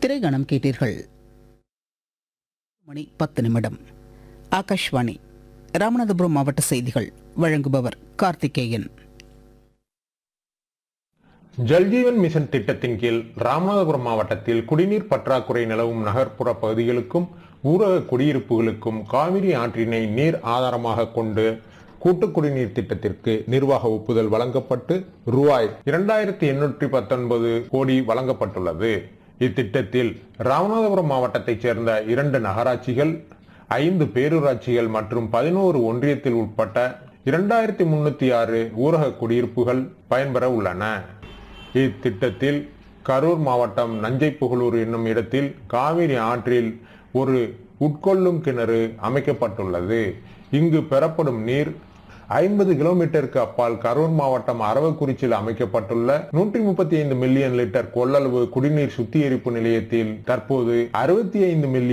திரைகணம் கேட்டீர்கள் மணி பத்து நிமிடம் ஆகாஷ்வாணி ராமநாதபுரம் மாவட்ட செய்திகள் வழங்குபவர் கார்த்திகேயன் ஜல்ஜீவன் மிஷன் திட்டத்தின் கீழ் ராமநாதபுரம் மாவட்டத்தில் குடிநீர் பற்றாக்குறை நிலவும் நகர்ப்புற பகுதிகளுக்கும் ஊரக குடியிருப்புகளுக்கும் காவிரி ஆற்றினை நீர் ஆதாரமாக கொண்டு கூட்டு குடிநீர் திட்டத்திற்கு நிர்வாக ஒப்புதல் வழங்கப்பட்டு ரூபாய் இரண்டாயிரத்தி எண்ணூற்றி பத்தொன்பது கோடி வழங்கப்பட்டுள்ளது இத்திட்டத்தில் ராமநாதபுரம் மாவட்டத்தைச் சேர்ந்த இரண்டு நகராட்சிகள் ஐந்து பேரூராட்சிகள் மற்றும் பதினோரு ஒன்றியத்தில் உட்பட்ட இரண்டாயிரத்தி முன்னூத்தி ஆறு ஊரக குடியிருப்புகள் பயன்பெற உள்ளன இத்திட்டத்தில் கரூர் மாவட்டம் நஞ்சை புகழூர் என்னும் இடத்தில் காவிரி ஆற்றில் ஒரு உட்கொள்ளும் கிணறு அமைக்கப்பட்டுள்ளது இங்கு பெறப்படும் நீர் ஐம்பது கிலோமீட்டருக்கு அப்பால் கரூர் மாவட்டம் அரவக்குறிச்சியில் அமைக்கப்பட்டுள்ள நூற்றி முப்பத்தி ஐந்து மில்லியன் லிட்டர் கொள்ளளவு குடிநீர் சுத்திகரிப்பு நிலையத்தில் தற்போது அறுபத்தி ஐந்து மில்லியன்